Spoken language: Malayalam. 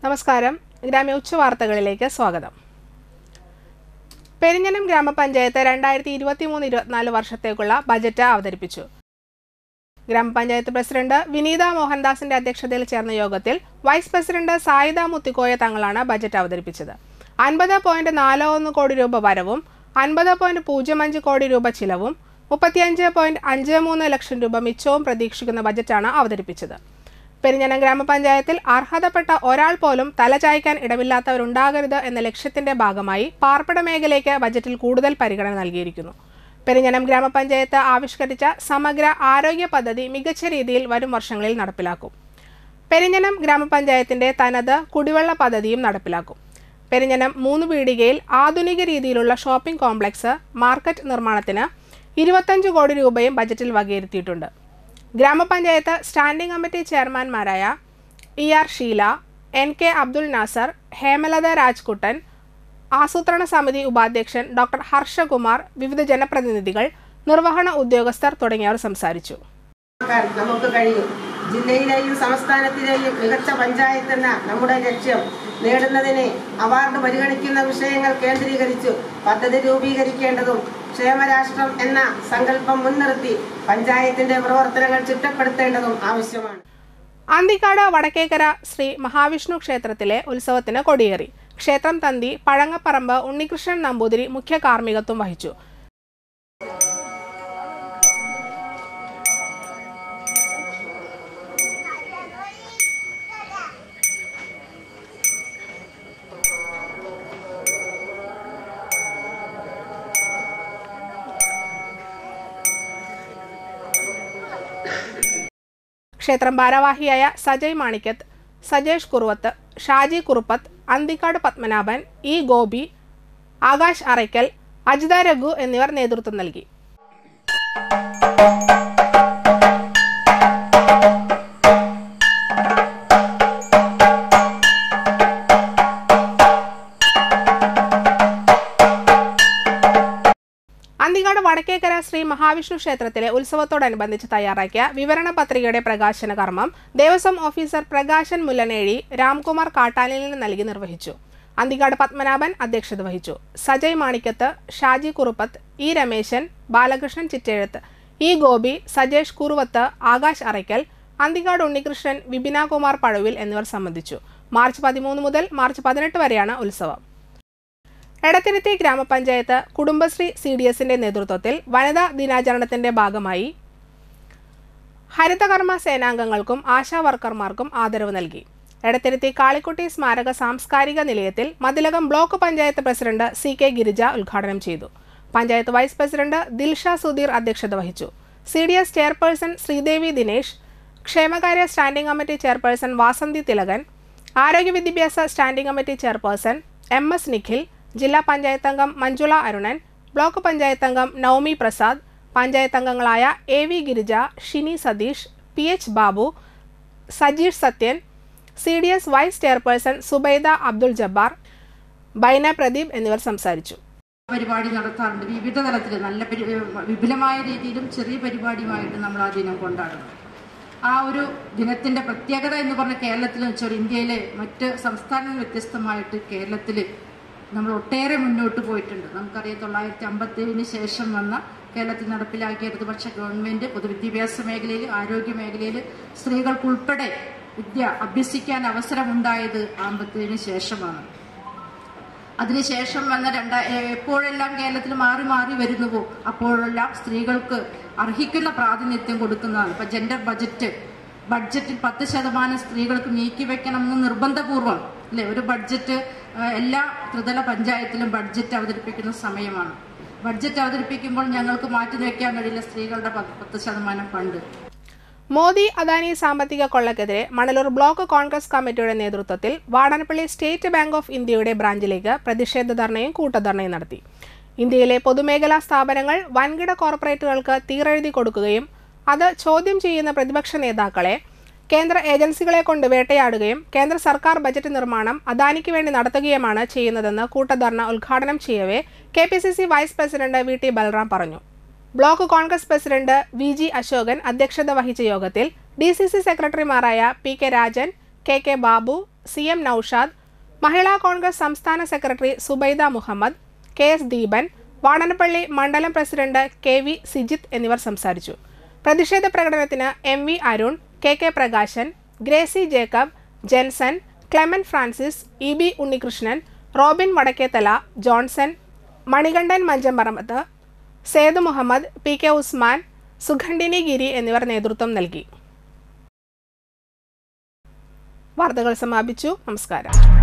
നമസ്കാരം ഗ്രാമ്യ ഉച്ചവാർത്തകളിലേക്ക് സ്വാഗതം പെരിഞ്ഞനം ഗ്രാമപഞ്ചായത്ത് രണ്ടായിരത്തി ഇരുപത്തി മൂന്ന് ഇരുപത്തിനാല് വർഷത്തേക്കുള്ള ബജറ്റ് അവതരിപ്പിച്ചു ഗ്രാമപഞ്ചായത്ത് പ്രസിഡന്റ് വിനീത മോഹൻദാസിന്റെ അധ്യക്ഷതയിൽ ചേർന്ന യോഗത്തിൽ വൈസ് പ്രസിഡന്റ് സായിദ മുത്തിക്കോയ തങ്ങളാണ് ബജറ്റ് അവതരിപ്പിച്ചത് അൻപത് പോയിന്റ് നാല് ഒന്ന് കോടി രൂപ വരവും അൻപത് പോയിന്റ് പൂജ്യം അഞ്ച് കോടി രൂപ ചിലവും മുപ്പത്തിയഞ്ച് പോയിന്റ് അഞ്ച് മൂന്ന് ലക്ഷം രൂപ മിച്ചവും പ്രതീക്ഷിക്കുന്ന ബജറ്റാണ് അവതരിപ്പിച്ചത് പെരിഞ്ഞനം ഗ്രാമപഞ്ചായത്തിൽ അർഹതപ്പെട്ട ഒരാൾ പോലും തലചായ്ക്കാൻ ഇടമില്ലാത്തവരുണ്ടാകരുത് എന്ന ലക്ഷ്യത്തിന്റെ ഭാഗമായി പാർപ്പിട മേഖലയ്ക്ക് ബജറ്റിൽ കൂടുതൽ പരിഗണന നൽകിയിരിക്കുന്നു പെരിഞ്ഞനം ഗ്രാമപഞ്ചായത്ത് ആവിഷ്കരിച്ച സമഗ്ര ആരോഗ്യ പദ്ധതി മികച്ച രീതിയിൽ വരും വർഷങ്ങളിൽ നടപ്പിലാക്കും പെരിഞ്ഞനം ഗ്രാമപഞ്ചായത്തിന്റെ തനത് കുടിവെള്ള പദ്ധതിയും നടപ്പിലാക്കും പെരിഞ്ഞനം മൂന്ന് പീടികയിൽ ആധുനിക രീതിയിലുള്ള ഷോപ്പിംഗ് കോംപ്ലക്സ് മാർക്കറ്റ് നിർമ്മാണത്തിന് ഇരുപത്തഞ്ച് കോടി രൂപയും ബജറ്റിൽ വകയിരുത്തിയിട്ടുണ്ട് ഗ്രാമപഞ്ചായത്ത് സ്റ്റാൻഡിംഗ് കമ്മിറ്റി ചെയർമാൻമാരായ E R Sheela N K Abdul Nasar Hemalatha Rajkuttan ആസൂത്രണ സമിതി ഉപാധ്യക്ഷൻ ഡോക്ടർ ഹർഷകുമാർ വിവിധ ജനപ്രതിനിധികൾ നിർവഹണ ഉദ്യോഗസ്ഥർ തുടങ്ങിയവർ സംസാരിച്ചു ആക്കാൻ നമുക്ക് കഴിയും ജില്ലയിലെയും സംസ്ഥാനത്തിലെയും മികച്ച പഞ്ചായത്ത് എന്ന നമ്മുടെ ലക്ഷ്യം നേടുന്നതിന് അവാർഡ് പരിഗണിക്കുന്ന വിഷയങ്ങൾ കേന്ദ്രീകരിച്ചു പദ്ധതി രൂപീകരിക്കേണ്ടതും ക്ഷേമരാഷ്ട്രം എന്ന സങ്കല്പം മുൻനിർത്തി പഞ്ചായത്തിന്റെ പ്രവർത്തനങ്ങൾ ചിട്ടപ്പെടുത്തേണ്ടതും ആവശ്യമാണ് അന്തിക്കാട് വടക്കേക്കര ശ്രീ മഹാവിഷ്ണു ക്ഷേത്രത്തിലെ ഉത്സവത്തിന് കൊടിയേറി ക്ഷേത്രം തന്തി പഴങ്ങപ്പറമ്പ് ഉണ്ണികൃഷ്ണൻ നമ്പൂതിരി മുഖ്യ കാർമ്മികത്വം വഹിച്ചു ക്ഷേത്രം ഭാരവാഹിയായ സജയ് മാണിക്കത്ത് സജേഷ് കുറുവത്ത് ഷാജി കുറുപ്പത്ത് അന്തിക്കാട് പത്മനാഭൻ ഇ ഗോപി ആകാശ് അറയ്ക്കൽ അജിത രഘു എന്നിവർ നേതൃത്വം നൽകി അന്തികാട് വടക്കേക്കര ശ്രീ മഹാവിഷ്ണു ക്ഷേത്രത്തിലെ ഉത്സവത്തോടനുബന്ധിച്ച് തയ്യാറാക്കിയ വിവരണ പത്രികയുടെ പ്രകാശന കർമ്മം ദേവസ്വം ഓഫീസർ പ്രകാശൻ മുല്ലനേഴി രാംകുമാർ കാട്ടാലിന് നൽകി നിർവഹിച്ചു അന്തികാട് പത്മനാഭൻ അധ്യക്ഷത വഹിച്ചു സജയ് മാണിക്കത്ത് ഷാജി കുറുപ്പത്ത് ഇ രമേശൻ ബാലകൃഷ്ണൻ ചിറ്റെഴുത്ത് ഇ ഗോപി സജേഷ് കുറുവത്ത് ആകാശ് അറയ്ക്കൽ അന്തികാട് ഉണ്ണികൃഷ്ണൻ വിപിനാകുമാർ പഴുവിൽ എന്നിവർ സംബന്ധിച്ചു മാർച്ച് പതിമൂന്ന് മുതൽ മാർച്ച് പതിനെട്ട് വരെയാണ് ഉത്സവം എടത്തിരുത്തി ഗ്രാമപഞ്ചായത്ത് കുടുംബശ്രീ സി ഡി എസിന്റെ നേതൃത്വത്തിൽ വനിതാ ദിനാചരണത്തിന്റെ ഭാഗമായി ഹരിതകർമ്മ സേനാംഗങ്ങൾക്കും ആശാ വർക്കർമാർക്കും ആദരവ് നൽകി എടത്തിരുത്തി കാളിക്കുട്ടി സ്മാരക സാംസ്കാരിക നിലയത്തിൽ Mathilakam block panchayat president C K Girija ഉദ്ഘാടനം ചെയ്തു പഞ്ചായത്ത് വൈസ് പ്രസിഡന്റ് ദിൽഷ സുധീർ അധ്യക്ഷത വഹിച്ചു C D S chairperson Sreedevi Dinesh ക്ഷേമകാര്യ standing committee chairperson Vasanthi Thilakan ആരോഗ്യ വിദ്യാഭ്യാസ standing committee chairperson M S Nikhil ജില്ലാ പഞ്ചായത്ത് അംഗം മഞ്ജുള അരുണൻ ബ്ലോക്ക് പഞ്ചായത്ത് അംഗം നവമി പ്രസാദ് പഞ്ചായത്ത് അംഗങ്ങളായ A V Girija Shini Satheesh P H Babu Sajeesh Sathyan C D S vice chairperson Subaida Abdul Jabbar Baina Pradeep എന്നിവർ സംസാരിച്ചു പരിപാടി നടത്താറുണ്ട് വിവിധ തലത്തിൽ നല്ല പരി- വിപുലമായ രീതിയിലും ചെറിയ പരിപാടിയുമായിട്ട് നമ്മൾ ആ ദിനം കൊണ്ടാടും ആ ഒരു ദിനത്തിന്റെ പ്രത്യേകത എന്ന് പറഞ്ഞ കേരളത്തിൽ വെച്ചാൽ ഇന്ത്യയിലെ മറ്റ് സംസ്ഥാനങ്ങൾ വ്യത്യസ്തമായിട്ട് കേരളത്തിൽ നമ്മൾ ഒട്ടേറെ മുന്നോട്ട് പോയിട്ടുണ്ട് നമുക്കറിയാം തൊള്ളായിരത്തി അമ്പത്തേഴിന് ശേഷം വന്ന കേരളത്തിൽ നടപ്പിലാക്കിയ ഇടതുപക്ഷ ഗവൺമെന്റ് പൊതുവിദ്യാഭ്യാസ മേഖലയിൽ ആരോഗ്യ മേഖലയിൽ സ്ത്രീകൾക്കുൾപ്പെടെ വിദ്യ അഭ്യസിക്കാൻ അവസരമുണ്ടായത് അമ്പത്തേഴിന് ശേഷമാണ് അതിനുശേഷം വന്ന രണ്ടാ ഏ- എപ്പോഴെല്ലാം കേരളത്തിൽ മാറി മാറി വരുന്നുവോ അപ്പോഴെല്ലാം സ്ത്രീകൾക്ക് അർഹിക്കുന്ന പ്രാതിനിധ്യം കൊടുക്കുന്നതാണ് ഇപ്പൊ ജെൻഡർ ബജറ്റ് ബഡ്ജറ്റിൽ പത്ത് ശതമാനം സ്ത്രീകൾക്ക് നീക്കിവെക്കണമെന്ന് നിർബന്ധപൂർവ്വം അല്ലെ ഒരു ബഡ്ജറ്റ് ആ, എല്ലാ ത്രിതല പഞ്ചായത്തിലും ബഡ്ജറ്റ് അവതരിപ്പിക്കുന്ന സമയമാണ് ബഡ്ജറ്റ് അവതരിപ്പിക്കുമ്പോൾ ഞങ്ങൾക്ക് മാറ്റി വെക്കാൻ കഴിയില്ല സ്ത്രീകളുടെ പത്ത് പത്ത് ശതമാനം ഫണ്ട് മോദി അദാനി സാമ്പത്തിക കൊള്ളക്കെതിരെ മണലൂർ ബ്ലോക്ക് കോൺഗ്രസ് കമ്മിറ്റിയുടെ നേതൃത്വത്തിൽ വാടാനപ്പള്ളി സ്റ്റേറ്റ് ബാങ്ക് ഓഫ് ഇന്ത്യയുടെ ബ്രാഞ്ചിലേക്ക് പ്രതിഷേധ ധർണയും കൂട്ടധർണയും നടത്തി ഇന്ത്യയിലെ പൊതുമേഖലാ സ്ഥാപനങ്ങൾ വൻകിട കോർപ്പറേറ്റുകൾക്ക് തീരെഴുതി കൊടുക്കുകയും അത് ചോദ്യം ചെയ്യുന്ന പ്രതിപക്ഷ നേതാക്കളെ കേന്ദ്ര ഏജൻസികളെ കൊണ്ട് വേട്ടയാടുകയും കേന്ദ്ര സർക്കാർ ബജറ്റ് നിർമ്മാണം അദാനിക്ക് വേണ്ടി നടത്തുകയുമാണ് ചെയ്യുന്നതെന്ന് കൂട്ടധർണ ഉദ്ഘാടനം ചെയ്യവേ K P C C vice president V T Balram പറഞ്ഞു block Congress president V G Ashokan അധ്യക്ഷത വഹിച്ച യോഗത്തിൽ ഡി സി സി സെക്രട്ടറിമാരായ P K Rajan K K Babu C M Noushad Mahila Congress സംസ്ഥാന secretary Subaida Muhammad K S Deepan Vadanappally മണ്ഡലം പ്രസിഡന്റ് കെ വി സിജിത്ത് എന്നിവർ സംസാരിച്ചു പ്രതിഷേധ പ്രകടനത്തിന് M V Arun K K Prakashan Gracy Jacob Jenson Clemen Francis E B Unnikrishnan Robin Vadakkethala Johnson Manikandan Manchamparambath Sethu Muhammad P K Usman Sukhandini Giri എന്നിവർ നേതൃത്വം നൽകി വാർത്തകൾ സമാപിച്ചു നമസ്കാരം